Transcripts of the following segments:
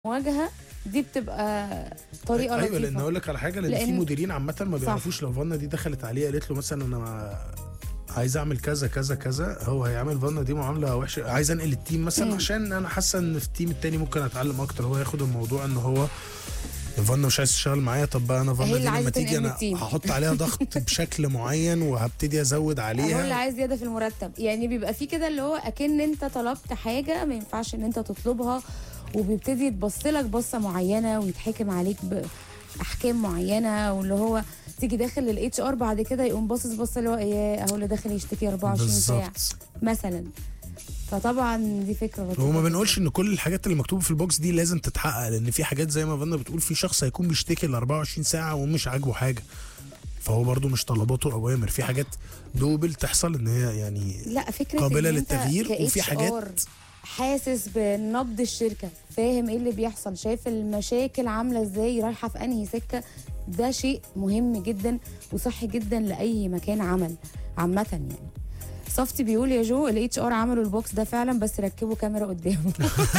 مواجهه دي بتبقى طريقه ايوه لان لطيفه اقول لك على حاجه لان في لأن- مديرين عامه ما صح. بيعرفوش لو فانا دي دخلت عليه قالت له مثلا انا ما- عايز اعمل كذا كذا كذا هو هيعمل فانا دي معامله وحشه عايز انقل التيم مثلا مم. عشان انا حاسه ان في التيم التاني ممكن اتعلم اكتر هو ياخد الموضوع ان هو فانا مش عايز تشتغل معايا طب بقى انا هي فانا اللي دي عايزة لما تيجي تنقل انا التيم. هحط عليها ضغط بشكل معين وهبتدي ازود هو اللي عليها عايز زياده في المرتب يعني بيبقى في كده اللي هو اكن انت طلبت حاجه ما ينفعش ان انت تطلبها وبيبتدي يتبص لك بصه معينه ويتحكم عليك باحكام معينه واللي هو تيجي داخل للاتش ار بعد كده يقوم باصص بصه اللي هو ايه اهو اللي داخل يشتكي 24 ساعه بالظبط مثلا فطبعا دي فكره لطيفه وما جداً. بنقولش ان كل الحاجات اللي مكتوبه في البوكس دي لازم تتحقق لان في حاجات زي ما فانا بتقول في شخص هيكون بيشتكي ال 24 ساعه ومش عاجبه حاجه فهو برضو مش طلباته اوامر في حاجات دوبل تحصل ان هي يعني لا فكره قابلة إن أنت للتغيير ك وفي HR حاجات- حاسس بنبض الشركه فاهم ايه اللي بيحصل شايف المشاكل عامله ازاي رايحه في انهي سكه ده شيء مهم جدا وصحي جدا لاي مكان عمل عامه يعني صفتي بيقول يا جو الاتش ار عملوا البوكس ده فعلا بس ركبوا كاميرا قدامه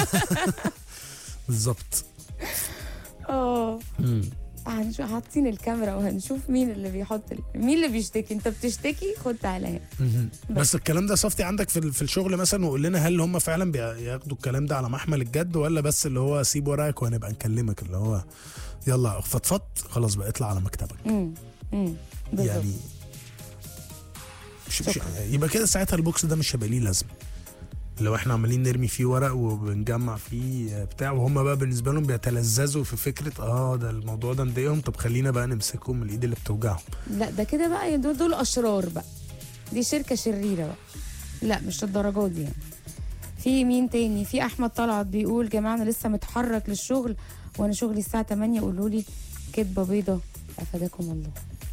بالظبط اه هنشوف حاطين الكاميرا وهنشوف مين اللي بيحط ال- مين اللي بيشتكي انت بتشتكي خد تعالى هنا مهم. بس الكلام ده صفتي عندك في ال- في الشغل مثلا وقول لنا هل هم فعلا بياخدوا الكلام ده على محمل الجد ولا بس اللي هو سيب ورقك وهنبقى نكلمك اللي هو يلا فضفضت خلاص بقى اطلع على مكتبك امم امم بالظبط يعني مش مش يبقى كده ساعتها البوكس ده مش هيبقى ليه لازمه لو احنا عمالين نرمي فيه ورق وبنجمع فيه بتاع وهم بقى بالنسبه لهم بيتلذذوا في فكره اه ده الموضوع ده مضايقهم طب خلينا بقى نمسكهم من الايد اللي بتوجعهم لا ده كده بقى دول, دول اشرار بقى دي شركه شريره بقى لا مش الدرجات دي يعني في مين تاني في احمد طلعت بيقول جماعه انا لسه متحرك للشغل وانا شغلي الساعه 8 قولوا لي كدبه بيضه افادكم الله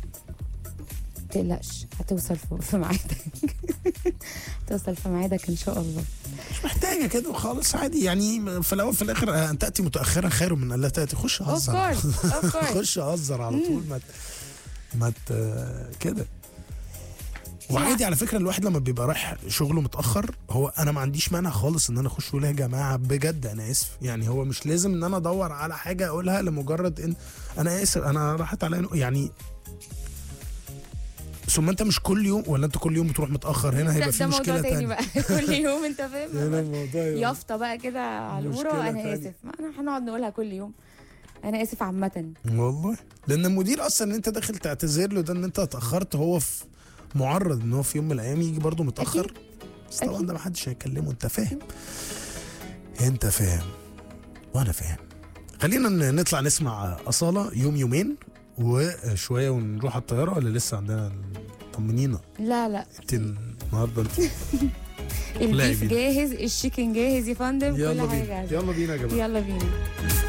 تقلقش هتوصل في- في ميعادك هتوصل في ميعادك ان شاء الله مش محتاجه كده خالص عادي يعني في الاول في الاخر آه، ان تاتي متاخرا خير من ان لا تاتي خش اوف هزر كورس اوف كورس خش هزر على طول ما ت- ما ت- كده وعادي على فكره الواحد لما بيبقى رايح شغله متاخر هو انا ما عنديش مانع خالص ان انا اخش اقول يا جماعه بجد انا اسف يعني هو مش لازم ان انا ادور على حاجه اقولها لمجرد ان انا اسف انا راحت عليا نو- يعني ثم انت مش كل يوم ولا انت كل يوم بتروح متاخر هنا ده, هيبقى ده في موضوع مشكله تاني تانية بقى كل يوم انت فاهم هنا الموضوع يبقى- يافطه بقى كده على الورا مشكلة انا تانية. اسف ما انا هنقعد نقولها كل يوم انا اسف عامه والله لان المدير اصلا ان انت داخل تعتذر له ده ان انت اتاخرت هو في معرض ان هو في يوم من الايام يجي برضه متاخر أكيد. بس طبعا أكيد. ده محدش هيكلمه انت فاهم انت فاهم وانا فاهم خلينا ن- نطلع نسمع اصاله يوم يومين وشويه ونروح على الطياره ولا لسه عندنا طمنينا لا لا انت النهارده انت البيف بينا. جاهز الشيكن جاهز يا فندم يلا كل حاجه بينا جاهزه يلا بينا يا جماعه يلا بينا